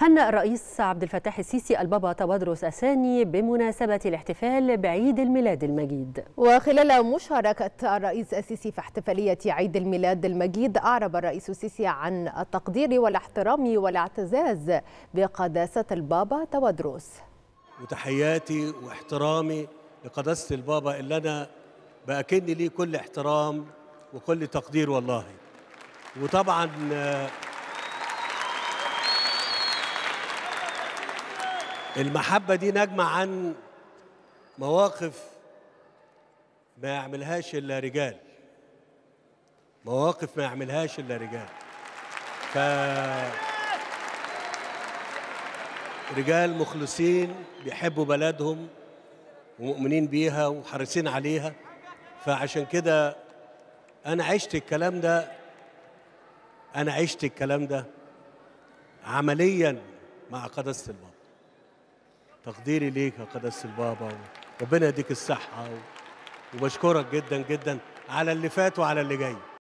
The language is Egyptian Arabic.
هنأ الرئيس عبد الفتاح السيسي البابا تودروس الثاني بمناسبة الاحتفال بعيد الميلاد المجيد وخلال مشاركة الرئيس السيسي في احتفالية عيد الميلاد المجيد أعرب الرئيس السيسي عن التقدير والاحترام والاعتزاز بقداسة البابا تودروس وتحياتي واحترامي لقداسة البابا اللي أنا بأكن ليه كل احترام وكل تقدير والله وطبعا المحبة دي نجمة عن مواقف ما يعملهاش إلا رجال مواقف ما يعملهاش إلا رجال ف رجال مخلصين بيحبوا بلدهم ومؤمنين بيها وحريصين عليها فعشان كده أنا عشت الكلام ده أنا عشت الكلام ده عمليا مع قداسة البابا تقديري ليك يا قداسة البابا ربنا يديك الصحة وبشكرك جدا جدا على اللي فات وعلى اللي جاي